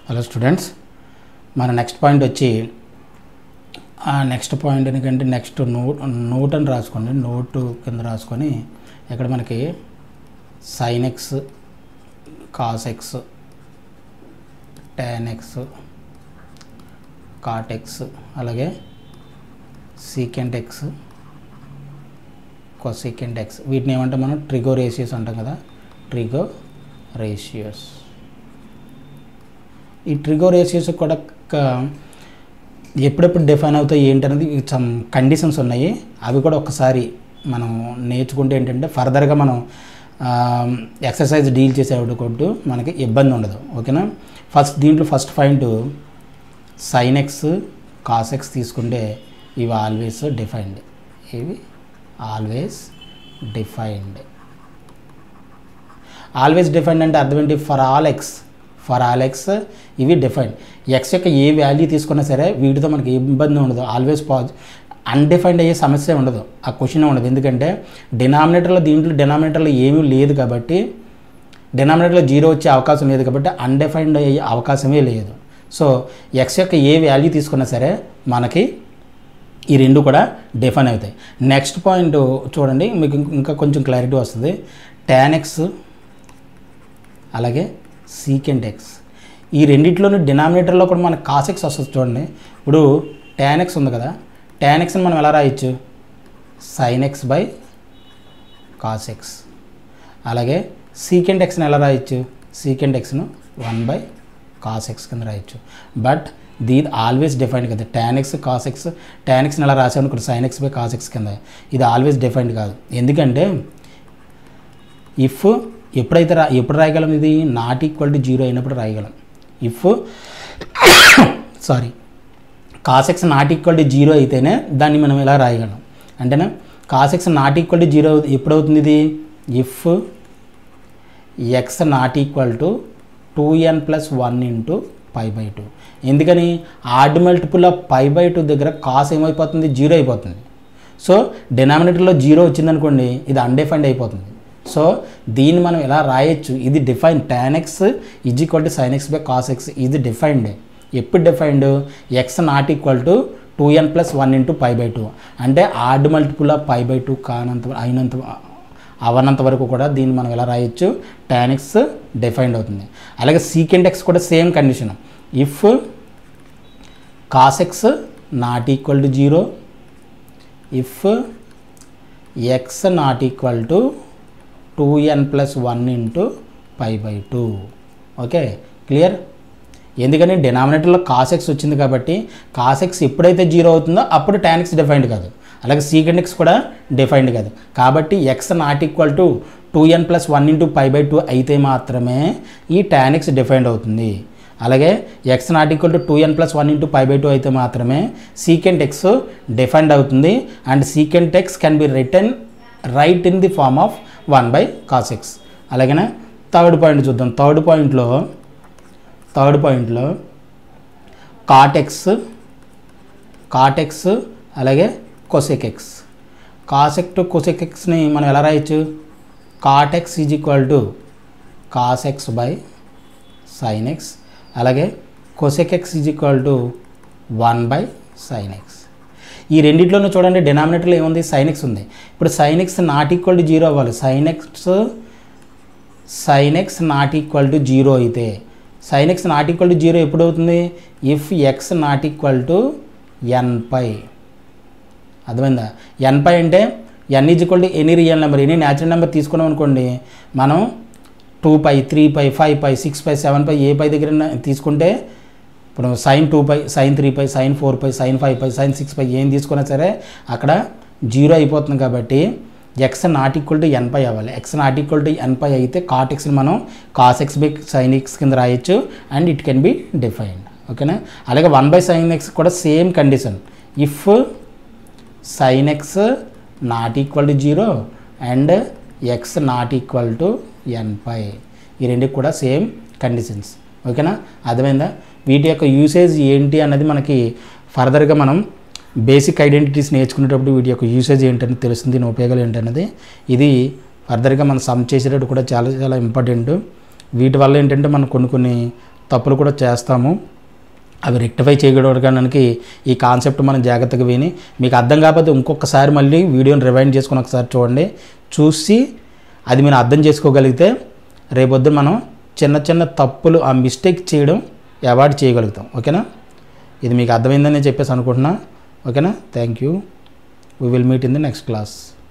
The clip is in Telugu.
హలో స్టూడెంట్స్ మన నెక్స్ట్ పాయింట్ వచ్చి ఆ నెక్స్ట్ పాయింట్ ఎందుకంటే నెక్స్ట్ నోట్ నోట్ అని రాసుకోండి నోటు కింద రాసుకొని ఇక్కడ మనకి sine x cos x tan x cot x అలాగే సీకెంట్ ఎక్స్ కొసీకెంట్ ఎక్స్ వీటిని ఏమంటే మనం ట్రిగో రేషియోస్ అంటాం కదా ట్రిగో రేషియోస్ ఈ ట్రిగో రేషియోస్ కూడా క- ఎప్పుడెప్పుడు డిఫైన్ అవుతాయి ఏంటనేది సమ్ కండిషన్స్ ఉన్నాయి అవి కూడా ఒకసారి మనం నేర్చుకుంటే ఏంటంటే ఫర్దర్గా మనం ఎక్సర్సైజ్ డీల్ చేసేటప్పుడు మనకి ఇబ్బంది ఉండదు ఓకేనా ఫస్ట్ దీంట్లో first point sine x cos x తీసుకుంటే ఇవి ఆల్వేస్ డిఫైన్డ్ ఇవి ఆల్వేస్ డిఫైన్డ్ ఆల్వేస్ డిఫైన్డ్ అంటే అర్థం ఏంటి for all x for all x ఇవి డిఫైన్డ్ ఎక్స్ యొక్క ఏ వాల్యూ తీసుకున్నా సరే వీటితో మనకి ఏ ఇబ్బంది ఉండదు ఆల్వేస్ పాజ్ అన్డిఫైన్డ్ అయ్యే సమస్య ఉండదు ఆ క్వశ్చన్ ఉండదు ఎందుకంటే డినామినేటర్లో దీంట్లో డినామినేటర్లో ఏమీ లేదు కాబట్టి డినామినేటర్లో జీరో వచ్చే అవకాశం లేదు కాబట్టి అన్డిఫైన్డ్ అయ్యే అవకాశమే లేదు సో ఎక్స్ యొక్క ఏ వాల్యూ తీసుకున్నా సరే మనకి ఈ రెండు కూడా డిఫైన్ అవుతాయి నెక్స్ట్ పాయింట్ చూడండి మీకు ఇంక- ఇంకా కొంచెం క్లారిటీ వస్తుంది టాన్ ఎక్స్ అలాగే సీకెంట్ ఎక్స్ ఈ రెండిట్లోని డినామినేటర్లో కూడా మనకు కాస్ ఎక్స్ వస్తుంది చూడండి ఇప్పుడు టాన్ ఎక్స్ ఉంది కదా టాన్ ఎక్స్ని మనం ఎలా రాయొచ్చు sine x by cos x అలాగే సీకెంట్ ఎక్స్ని ఎలా రాయొచ్చు సీకెంట్ ఎక్స్ను వన్ బై కాస్ ఎక్స్ కింద రాయొచ్చు బట్ దీది ఆల్వేస్ డిఫైన్డ్ కదా tan x cos x tan ఎక్స్ని ఎలా రాసాను ఇక్కడ sine x by cos x కింద ఇది ఆల్వేస్ డిఫైన్డ్ కాదు ఎందుకంటే ఇఫ్ ఎప్పుడైతే రా ఎప్పుడు రాయగలం ఇది నాట్ ఈక్వల్ టు జీరో అయినప్పుడు రాయగలం if sorry cos x not equal to zero అయితేనే దాన్ని మనం ఎలా రాయగలం అంటేనా cos x not equal to zero ఎప్పుడవుతుంది ఇది if x not equal to two n plus one into pi by two ఎందుకని odd multiple of pi by two దగ్గర కాస్ ఏమైపోతుంది జీరో అయిపోతుంది సో డినామినేటర్లో జీరో వచ్చిందనుకోండి ఇది అన్డిఫైన్డ్ అయిపోతుంది సో దీన్ని మనం ఎలా రాయొచ్చు ఇది define tan x is equal to sine x by cos x ఇది డిఫైన్డ్ ఎప్పుడు defined x not equal to two n plus one into pi by two అంటే odd multiple of pi by two కానంత అయినంత అవనంత వరకు కూడా దీన్ని మనం ఎలా రాయొచ్చు టాన్ ఎక్స్ డిఫైన్డ్ అవుతుంది అలాగే సీకెంట్ ఎక్స్ కూడా same condition if cos x not equal to zero if x not equal to two n plus one into pi by two okay clear ఎందుకని డినామినేటర్లో కాస్ ఎక్స్ వచ్చింది కాబట్టి కాస్ ఎక్స్ ఎప్పుడైతే జీరో అవుతుందో అప్పుడు టాన్ ఎక్స్ డిఫైన్డ్ కాదు అలాగే సీకెండ్ ఎక్స్ కూడా డిఫైన్డ్ కాదు కాబట్టి x not equal to two n plus one into pi by two అయితే మాత్రమే ఈ టాన్ ఎక్స్ డిఫైన్డ్ అవుతుంది అలాగే x not equal to two n plus one into pi by two అయితే మాత్రమే సీకెంట్ ఎక్స్ డిఫైన్డ్ అవుతుంది and secant x can be return right in the form of one by cos x అలాగనే థర్డ్ పాయింట్ చూద్దాం థర్డ్ పాయింట్లో థర్డ్ పాయింట్లో కాటెక్స్ కాటెక్స్ అలాగే కొసెక్ ఎక్స్ కాసెక్ టు కొసెక్ ఎక్స్ని మనం ఎలా రాయొచ్చు cot x is equal to cos x by sine x అలాగే cosec x is equal to one by sine x ఈ రెండిట్లోనూ చూడండి డినామినేటర్లో ఏముంది సైన్ ఎక్స్ ఉంది ఇప్పుడు sine x not equal to zero అవ్వాలి sine x sine x not equal to zero అయితే sine x not equal to zero ఎప్పుడు అవుతుంది if x not equal to n pi అర్థమైందా ఎన్ పై అంటే ఎన్ is equal to any real number any natural number తీసుకున్నాం అనుకోండి మనం two pi three pi five pi six pi seven pi ఏ పై దగ్గర తీసుకుంటే ఇప్పుడు sine two pi sine three pi sine four pi sine five pi sine six pi ఏం తీసుకున్నా సరే అక్కడ జీరో అయిపోతుంది కాబట్టి x not equal to n pi అవ్వాలి x not equal to n pi అయితే కాట్ ఎక్స్ని మనం cos x by sine x కింద రాయొచ్చు and it can be defined ఓకేనా అలాగే వన్ బై సైన్ ఎక్స్ కూడా same condition if sine x not equal to zero and x not equal to n pi ఈ రెండుకి కూడా సేమ్ కండిషన్స్ ఓకేనా అర్థమైందా వీటి యొక్క యూసేజ్ ఏంటి అన్నది మనకి ఫర్దర్గా మనం బేసిక్ ఐడెంటిటీస్ నేర్చుకునేటప్పుడు వీటి యొక్క యూసేజ్ ఏంటని తెలుస్తుంది దీని ఉపయోగాలు ఏంటన్నది ఇది ఫర్దర్గా మనం సమ్ చేసేటప్పుడు కూడా చాలా చాలా ఇంపార్టెంట్ వీటి వల్ల ఏంటంటే మనం కొన్ని కొన్ని తప్పులు కూడా చేస్తాము అవి రెక్టిఫై చేయగలగడానికి ఈ కాన్సెప్ట్ మనం జాగ్రత్తగా విని మీకు అర్థం కాకపోతే ఇంకొకసారి మళ్ళీ వీడియోని రివైండ్ చేసుకుని ఒకసారి చూడండి చూసి అది మీరు అర్థం చేసుకోగలిగితే రేపొద్దున మనం చిన్న చిన్న తప్పులు ఆ మిస్టేక్ చేయడం అవాయిడ్ చేయగలుగుతాం ఓకేనా ఇది మీకు అర్థమైందని చెప్పేసి అనుకుంటున్నా ఓకేనా thank you we will meet in the next class